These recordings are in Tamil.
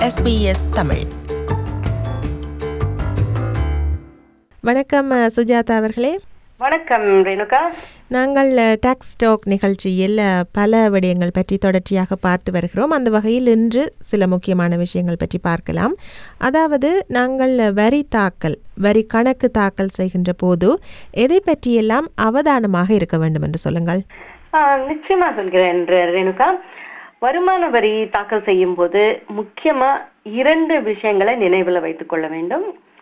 SBS தமிழ் வணக்கம் அஹ், சுஜாதா அவர்களே வணக்கம் ரேணுகா நாங்கள் டாக்ஸ் ஸ்டாக் நிகழ்ச்சியில் அஹ், பல விடயங்கள் பற்றி தொடர்ச்சியாக பார்த்து வருகிறோம் அந்த வகையில் இன்று சில முக்கியமான விஷயங்கள் பற்றி பார்க்கலாம் அதாவது நாங்கள் வரி தாக்கல் வரி கணக்கு தாக்கல் செய்கின்ற போது எதை பற்றியெல்லாம் அவதானமாக இருக்க வேண்டும் என்று சொல்லுங்கள் ஆ, நிச்சயமா சொல்கிறேன் ரே- ரேணுகா வருமான வரி தாக்கல் செய்யும் போது முக்கியமா இரண்டு விஷயங்களை நினைவில் வைத்துக் கொள்ள வேண்டும்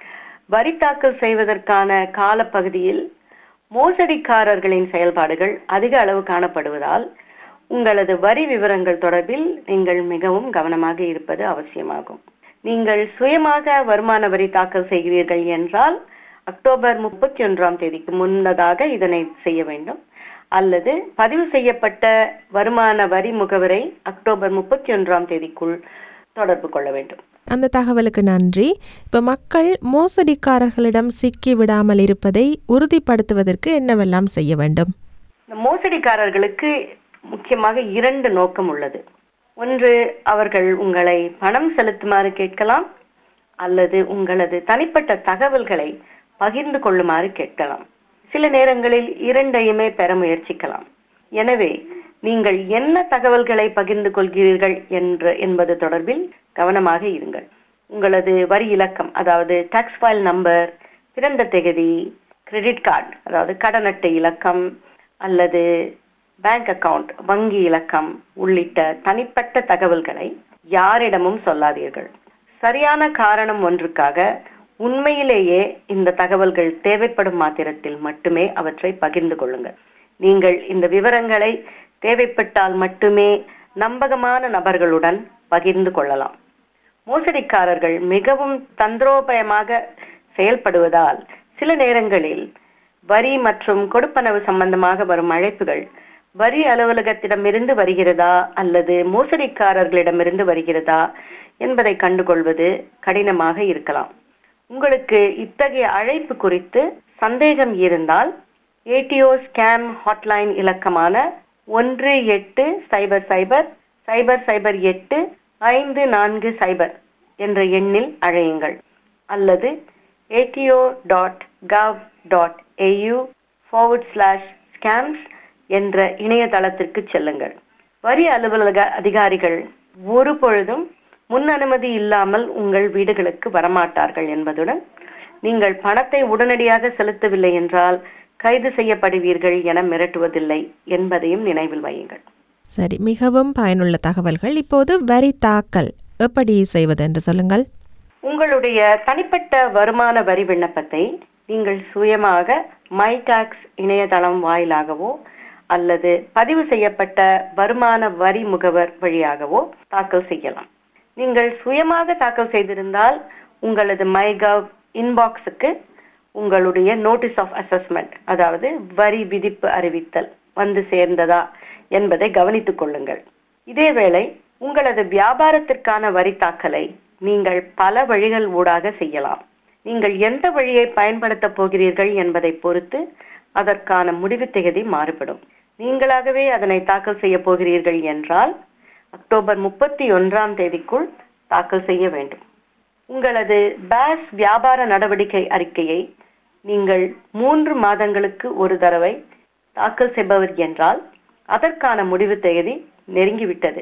வரி தாக்கல் செய்வதற்கான காலப்பகுதியில் மோசடிக்காரர்களின் செயல்பாடுகள் அதிக அளவு காணப்படுவதால் உங்களது வரி விவரங்கள் தொடர்பில் நீங்கள் மிகவும் கவனமாக இருப்பது அவசியமாகும் நீங்கள் சுயமாக வருமான வரி தாக்கல் செய்கிறீர்கள் என்றால் அக்டோபர் முப்பத்தி ஒன்றாம் தேதிக்கு முன்னதாக இதனை செய்ய வேண்டும் அல்லது பதிவு செய்யப்பட்ட வருமான வரி முகவரை அக்டோபர் முப்பத்தி ஒன்றாம் தேதிக்குள் தொடர்பு கொள்ள வேண்டும் அந்த தகவலுக்கு நன்றி இப்போ மக்கள் மோசடிக்காரர்களிடம் சிக்கி விடாமல் இருப்பதை உறுதிப்படுத்துவதற்கு என்னவெல்லாம் செய்ய வேண்டும் இந்த மோசடிக்காரர்களுக்கு முக்கியமாக இரண்டு நோக்கம் உள்ளது ஒன்று அவர்கள் உங்களை பணம் செலுத்துமாறு கேட்கலாம் அல்லது உங்களது தனிப்பட்ட தகவல்களை பகிர்ந்து கொள்ளுமாறு கேட்கலாம் சில நேரங்களில் இரண்டையுமே பெற முயற்சிக்கலாம் எனவே நீங்கள் என்ன தகவல்களை பகிர்ந்து கொள்கிறீர்கள் என்ற என்பது தொடர்பில் கவனமாக இருங்கள் உங்களது வரி இலக்கம் அதாவது டாக்ஸ் ஃபைல் நம்பர் பிறந்த தேதி கிரெடிட் கார்டு அதாவது கடன் அட்டை இலக்கம் அல்லது பேங்க் அக்கவுண்ட் வங்கி இலக்கம் உள்ளிட்ட தனிப்பட்ட தகவல்களை யாரிடமும் சொல்லாதீர்கள் சரியான காரணம் ஒன்றுக்காக உண்மையிலேயே இந்த தகவல்கள் தேவைப்படும் மாத்திரத்தில் மட்டுமே அவற்றை பகிர்ந்து கொள்ளுங்கள் நீங்கள் இந்த விவரங்களை தேவைப்பட்டால் மட்டுமே நம்பகமான நபர்களுடன் பகிர்ந்து கொள்ளலாம் மோசடிக்காரர்கள் மிகவும் தந்திரோபயமாக செயல்படுவதால் சில நேரங்களில் வரி மற்றும் கொடுப்பனவு சம்பந்தமாக வரும் அழைப்புகள் வரி அலுவலகத்திடமிருந்து வருகிறதா அல்லது மோசடிக்காரர்களிடமிருந்து வருகிறதா என்பதை கண்டுகொள்வது கடினமாக இருக்கலாம் உங்களுக்கு இத்தகைய அழைப்பு குறித்து சந்தேகம் இருந்தால் ஏடிஓ ஸ்கேம் ஹாட்லைன் இலக்கமான ஒன்று எட்டு சைபர் சைபர் சைபர் சைபர் எட்டு ஐந்து நான்கு சைபர் என்ற எண்ணில் அழையுங்கள் அல்லது ATO dot gov dot AU forward slash scams என்ற இணையதளத்திற்கு செல்லுங்கள் வரி அலுவலக அதிகாரிகள் ஒரு பொழுதும் முன் அனுமதி இல்லாமல் உங்கள் வீடுகளுக்கு வரமாட்டார்கள் என்பதுடன் நீங்கள் பணத்தை உடனடியாக செலுத்தவில்லை என்றால் கைது செய்யப்படுவீர்கள் என மிரட்டுவதில்லை என்பதையும் நினைவில் வையுங்கள் சரி மிகவும் பயனுள்ள தகவல்கள் இப்போது வரி தாக்கல் எப்படி செய்வது என்று சொல்லுங்கள் உங்களுடைய தனிப்பட்ட வருமான வரி விண்ணப்பத்தை நீங்கள் சுயமாக மை டாக்ஸ் இணையதளம் வாயிலாகவோ அல்லது பதிவு செய்யப்பட்ட வருமான வரி முகவர் வழியாகவோ தாக்கல் செய்யலாம் நீங்கள் சுயமாக தாக்கல் செய்திருந்தால் உங்களது மைகவ் இன்பாக்ஸுக்கு உங்களுடைய நோட்டீஸ் ஆஃப் அசஸ்மெண்ட் அதாவது வரி விதிப்பு அறிவித்தல் வந்து சேர்ந்ததா என்பதை கவனித்துக் கொள்ளுங்கள் இதேவேளை உங்களது வியாபாரத்திற்கான வரி தாக்கலை நீங்கள் பல வழிகள் ஊடாக செய்யலாம் நீங்கள் எந்த வழியை பயன்படுத்தப் போகிறீர்கள் என்பதை பொறுத்து அதற்கான முடிவு தேதி மாறுபடும் நீங்களாகவே அதனை தாக்கல் செய்ய போகிறீர்கள் என்றால் அக்டோபர் முப்பத்தி ஒன்றாம் தேதிக்குள் தாக்கல் செய்ய வேண்டும் உங்களது பேஸ் வியாபார நடவடிக்கை அறிக்கையை நீங்கள் மூன்று மாதங்களுக்கு ஒரு தடவை தாக்கல் செய்பவர் என்றால் அதற்கான முடிவு தேதி நெருங்கிவிட்டது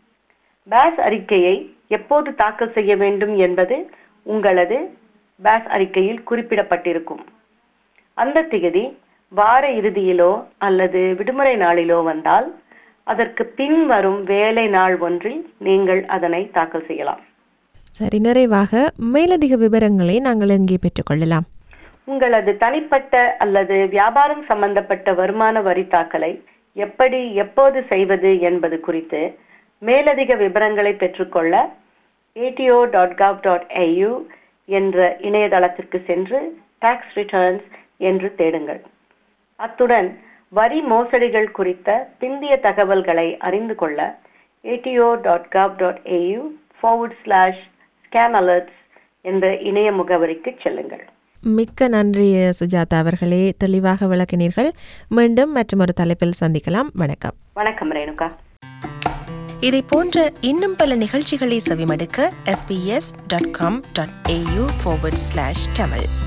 பேஸ் அறிக்கையை எப்போது தாக்கல் செய்ய வேண்டும் என்பது உங்களது பேஸ் அறிக்கையில் குறிப்பிடப்பட்டிருக்கும் அந்த திகதி வார இறுதியிலோ அல்லது விடுமுறை நாளிலோ வந்தால் அதற்கு பின் வரும் வேலை நாள் ஒன்றில் நீங்கள் அதனை தாக்கல் செய்யலாம் சரி நிறைவாக மேலதிக விவரங்களை நாங்கள் எங்கே பெற்றுக்கொள்ளலாம் உங்களது தனிப்பட்ட அல்லது வியாபாரம் சம்பந்தப்பட்ட வருமான வரி தாக்கலை எப்படி எப்போது செய்வது என்பது குறித்து மேலதிக விவரங்களை பெற்றுக்கொள்ள ஏடிஓ டாட் gov டாட் என்ற இணையதளத்திற்கு சென்று டாக்ஸ் ரிட்டர்ன்ஸ் என்று தேடுங்கள் அத்துடன் வரி மோசடிகள் குறித்த பிந்திய தகவல்களை அறிந்து கொள்ள ATO dot gov dot AU forward slash scam alerts என்ற இணைய முகவரிக்கு செல்லுங்கள் மிக்க நன்றி சுஜாதா அவர்களே தெளிவாக விளக்கினீர்கள் மீண்டும் மற்றும் ஒரு தலைப்பில் சந்திக்கலாம் வணக்கம் வணக்கம் ரேணுகா இதை போன்ற இன்னும் பல நிகழ்ச்சிகளை செவிமடுக்க sbs.com.au forward slash tamil